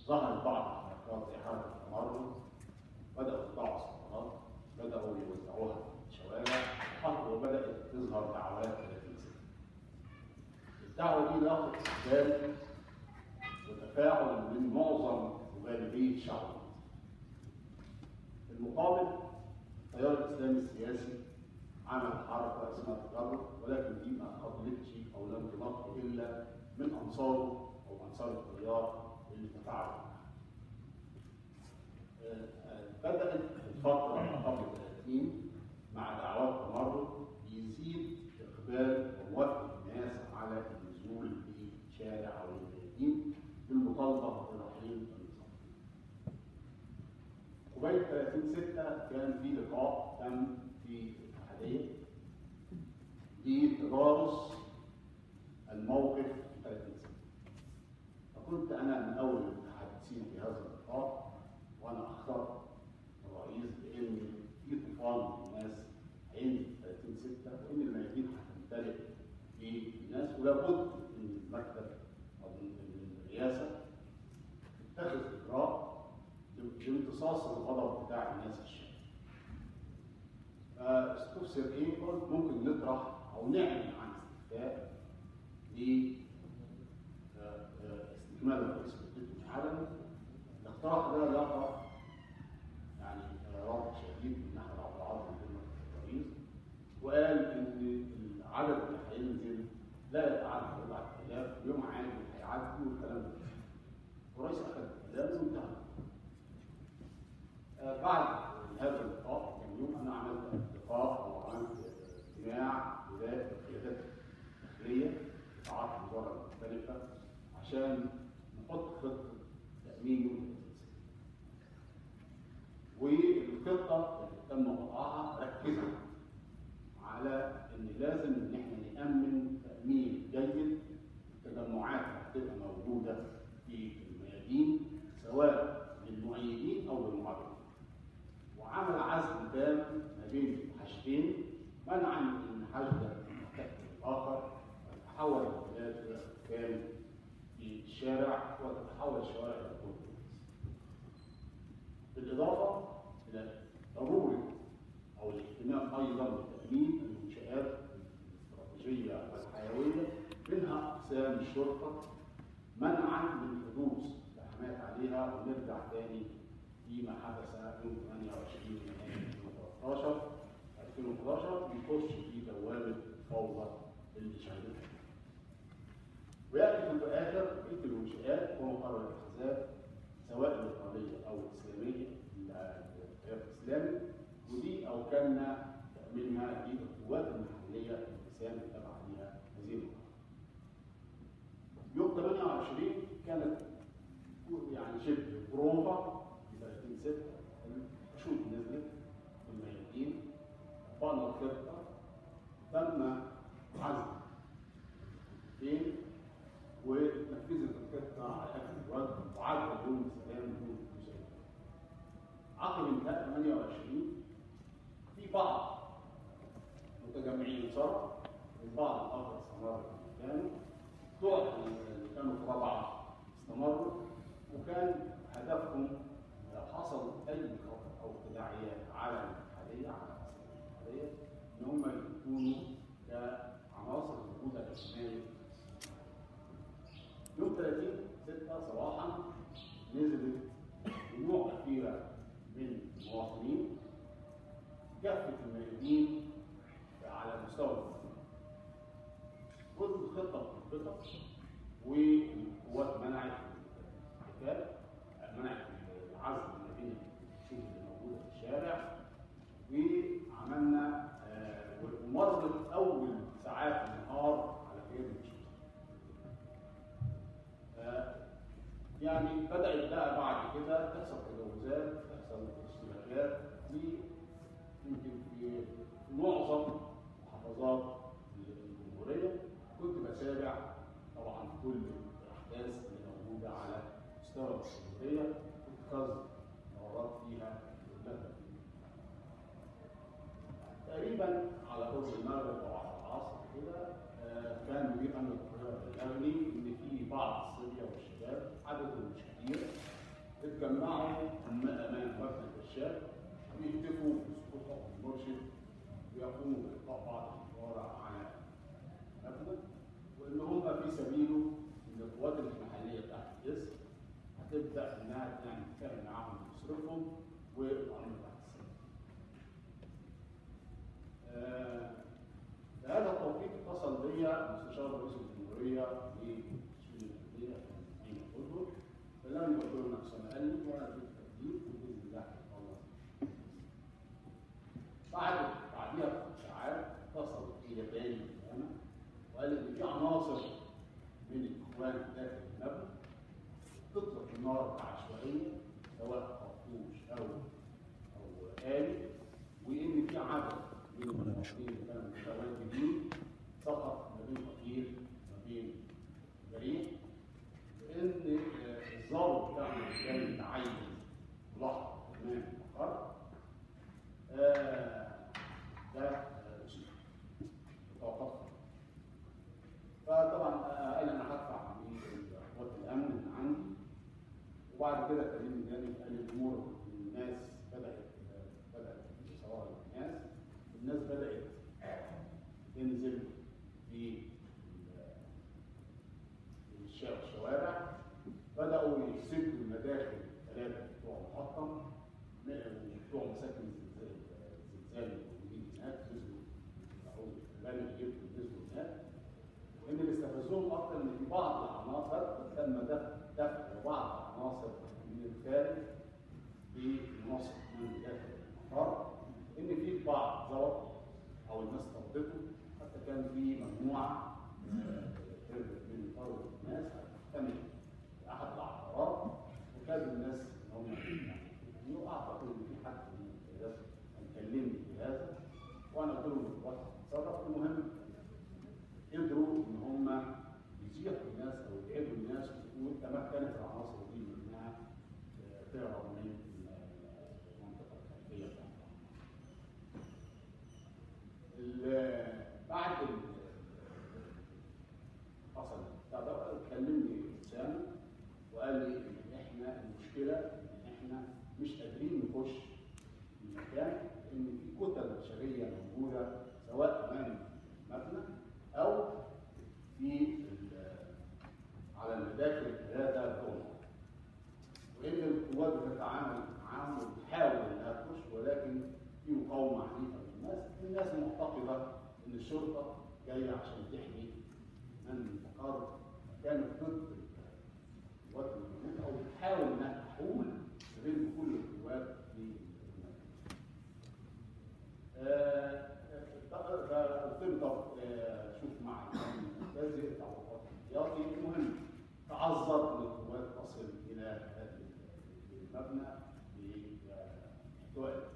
ظهرت بعض الحركات زي حركه التمرد بداوا يطلعوا اسطوانات بداوا يوزعوها في الشوارع حتى وبدات تظهر دعوات 30 سنه الدعوه دي لاقت استقبال وتفاعل من معظم وغالبيه شعب مصر في المقابل التيار الاسلامي السياسي عمل حركه اسمها تجرد ولكن دي ما قبلتش او لم تنق الا من انصاره او انصار التيار اللي تفاعلوا معاه. آه، آه، بدات الفتره قبل 30 مع دعوات تمرد يزيد اقبال وموافقه الناس على النزول في الشارع او الميادين بالمطالبه برحيل النظام. قبيل 30 6 كان في لقاء تم في الاتحاديه لتدارس الموقف في 30 6 فكنت انا من اول المتحدثين في هذا اللقاء وانا اخترت الرئيس بان في طوفان من الناس هينزل في 30 6 وان الميادين هتمتلئ بالناس ولابد ان المكتب او من الرئاسه تتخذ اجراء لامتصاص الغضب بتاع الناس في الشارع. فاستفسر ايه؟ قلت ممكن نطرح او نعلن عن استفتاء ل آه، آه، استكمال الرئيس مدته علني. الاقتراح ده لقى يعني آه، رفض شديد من ناحيه عبد العاطي كلمه الرئيس وقال ان العدد اللي هينزل لا يتعدى 4000 يوم عادي هيعدي والكلام ده. الرئيس اخذ كلامه وانتهى. آه، بعد هذا اللقاء كم يوم انا عملت لقاء او عملت اجتماع ولايه القيادات الداخليه قطاعات الوزاره المختلفه عشان نحط خطه تامين يوم والخطه اللي تم وضعها ركزت على ان لازم ان احنا نامن تامين جيد التجمعات اللي هتبقى موجوده في الميادين سواء للمؤيدين او للمعارضين وعمل عزم تام ما بين الحاجتين منعا من حشد يحتكر الاخر وتتحول البلاد الى سكان في الشارع وتتحول الشوارع الى كل بالاضافه الى ضروره او الاهتمام ايضا بتامين المنشات الاستراتيجيه والحيويه منها اقسام الشرطه منعا من حدوث لحمات عليها ونرجع تاني فيما حدث يوم 28 يناير 2013 2011 يخش في دوامه فوضى اللي شهدتها. وياتي في الاخر بقيه المنشات ومقرر الاحزاب سواء الليبراليه او الاسلاميه التيار الاسلامي ودي اوكلنا تامينها للقوات المحليه الانقسام التابعه لها هذه المقرر. يوم 28 كانت يعني شبه بروفا في 30 6 الحشود نزلت في الميادين طبقنا الخطه تم عزل فين ونفذت الخطه على اكمل وجه وعدت بدون سلام بدون مشاكل. عقب انتهاء 28 في بعض متجمعين صار البعض الاخر استمر في مكانه بتوع اللي كانوا في رابعه استمروا وكان هدفهم لو حصل اي خطر او تداعيات على الاتحاديه على مصر الاتحاديه ان هم يكونوا كعناصر موجوده اجتماعيه يوم 30 6 صباحا نزلت جموع كثيره من المواطنين كافه الميادين على مستوى المواطنين ضد الخطه في الخطط والقوات منعت القتال منعت العزل ما بين الشبه اللي موجوده في الشارع وعملنا آه، ومرت اول ساعات النهار على خير ان شاء الله. يعني بدات بقى بعد كده تحصل تجاوزات تحصل اشتباكات في يمكن في معظم محافظات الجمهوريه كنت بتابع طبعا كل الاحداث اللي موجوده على مستوى الجمهوريه واتخاذ قرارات فيها كلها تقريبا على قرب المغرب او على العصر كده آه، كان مدير امن القاهره بلغني ان في بعض الصبيه والشباب عددهم مش كتير بيتجمعوا أم- امام مبنى الكشاف ويهتفوا بسقوط المرشد ويقوموا بالقاء بعض الحوار على المبنى وان هم في سبيله ان القوات المحليه بتاعت الجسم هتبدا انها يعني تتكلم معاهم وتصرفهم والامر تحت السيطره. آه، في هذا التوقيت اتصل بيا مستشار رئيس الجمهوريه للشؤون الاهليه في القدر فلم يقول له نفس ما قال لي وانا اديت تقديم وباذن الله هتخلص. بعد بعديها بساعات اتصل بيا تاني انا وقال لي ان في عناصر من الاخوان داخل المبنى تطلق النار بعشوائيه سواء خرطوش او او آلي وان في عدد من المواطنين اللي كانوا متواجدين سقط ما بين قتيل ما بين بريء لان آه، الضابط بتاعنا كان متعين ملاحظ امام المقر آه، ده آه، أصيب توقف فطبعا آه، قال انا هدفع لقوات الامن من عندي وبعد كده كلمني جانب قال لي الامور الناس بدات آه، بدات صور الناس الناس بدات تنزل في ال- الشا- الشوارع بداوا يسدوا المداخل ثلاثه بتوع محطم بتوع مساكن الزلزال الزلزال الموجودين هناك نزلوا او غالب جبتوا نزلوا هناك وان اللي استفزهم اكتر ان في بعض العناصر تم دفع دفع بعض العناصر من الخارج بمناصب من داخل المطار ان في بعض ظبط او الناس طردته حتى كان في مجموعه آه، هربت من طرد الناس هتحتمل في احد العقارات وكاد الناس ان هم يعني واعتقد ان في حد من القيادات كان كلمني في هذا وانا قلت لهم الوقت هتصرف المهم قدروا ان هم يزيحوا الناس او يبعدوا الناس وتمكنت العناصر دي من انها آه، تهرب من المنطقه الخارجيه بتاعتها. ال- بعد ال- حصل بتاع ده كلمني اسامه وقال لي ان احنا المشكله ان احنا مش قادرين نخش المكان لان في كتل بشريه موجوده سواء امام المبنى او في ال- على المداخل الثلاثه دول وان القوات بتتعامل معاهم وبتحاول انها تخش ولكن في مقاومه عنيفه من الناس، الناس معتقده ان الشرطه جايه عشان تحمي من المقر كانت ضد القوات الموجوده او بتحاول انها تحول ما بين كل القوات في المكان. آه، آه، فقلت له طب آه، شوف مع المركزي بتاع الوقت الاحتياطي المهم تعذر ان القوات تصل الى هذا المبنى لاحتواء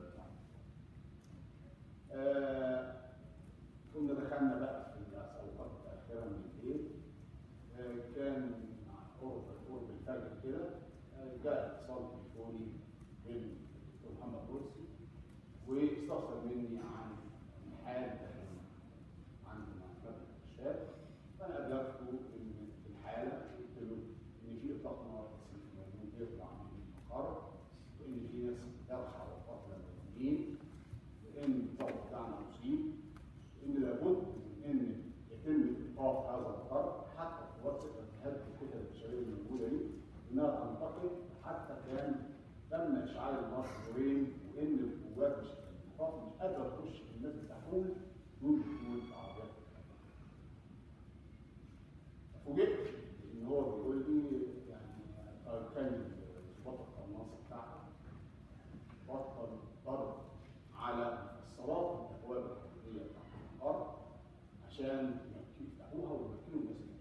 آه، كنا دخلنا بقى في الاوقات الاخيره من الليل آه، كان قرب قرب الفجر كده آه، جاء اتصال تليفوني من الدكتور محمد مرسي واستفسر مني عن الحال عن مكتب الشاب فانا ابلغته ان الحاله قلت له ان في اطلاق نار موجود يطلع من المقر وان في ناس ترحى وقتل المدنيين وان الضغط بتاعنا مصيب وان لابد من ان يتم ايقاف هذا الضرب حتى توسع هذه الكتل البشريه الموجوده دي انها تنتقل حتى كان تم اشعال النار دورين وان القوات مش النقاط مش قادره تخش الناس بتحول دون دخول عربيات فوجئت ان هو بيقول لي يعني آه، كان ظباط القناص بتاعته بطل ضرب على الصلاه الابواب الحدوديه بتاعت الارض عشان يفتحوها ويمكنوا الناس منها.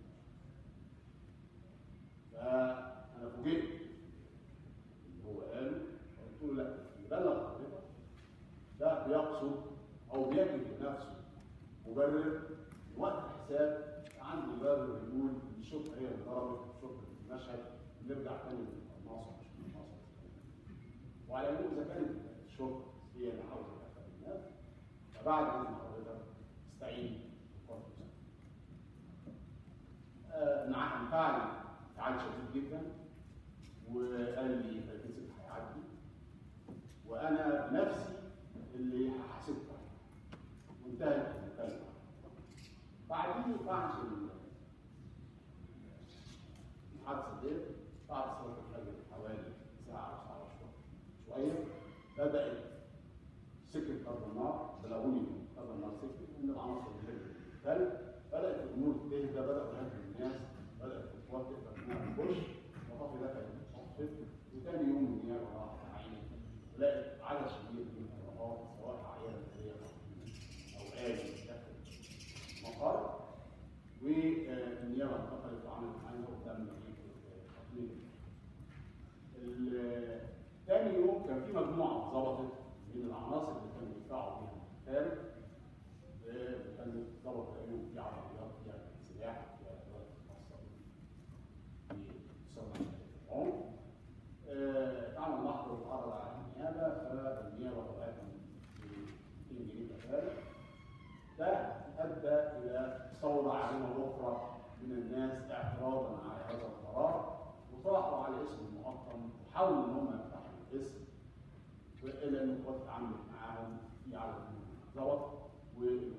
فانا فوجئت اللي هو قاله قلت له لا يبلغ حضرتك ده بيقصد او بيجد لنفسه مبرر وقت الحساب عنده مبرر يقول ان الشرطه هي اللي ضربت الشرطه في المشهد نرجع تاني للقناصه مش القناصه وعلى العموم اذا كانت الشرطه هي اللي عاوزه تدخل الناس فبعد اذن حضرتك استعين بالقوات المسلحه. آه، نعم انفعل انفعال شديد جدا وقال لي فالكسب هيعدي وانا بنفسي اللي هحاسبكم وانتهت المكالمه بعدين بعد المحادثه دي بعد صلاه الفجر حوالي ساعه ساعه شويه بدات سكت ارض النار بلغوني ارض النار سكت ان العناصر اللي هي بدات الامور تهدى بداوا يهاجموا الناس بدات القوات تقدر انها تخش وطفي ده كان متوقف وتاني يوم النيابه راحت عيني لقت عدد كبير من الطلبات سواء اعيان اللي هي او آلي داخل مقر والنيابه انتقلت وعملت معانا وتم تقليل تاني يوم كان في مجموعه ظبطت من العناصر اللي كانوا بيدفعوا بيها الخارج كانت ظبط عليهم في عربيات فيها سلاح فيها ادوات خاصه بتسمى العنف اتعمل محضر واتعرض على النيابه فالنيابه طلعتهم ب 200 جنيه كفاله ده ادى الى ثوره عارمه اخرى من الناس اعتراضا على هذا القرار وطرحوا على اسم المقطم وحاولوا ان هم يفتحوا الاسم الا ان القوات اتعاملت معاهم في عدد من ظبط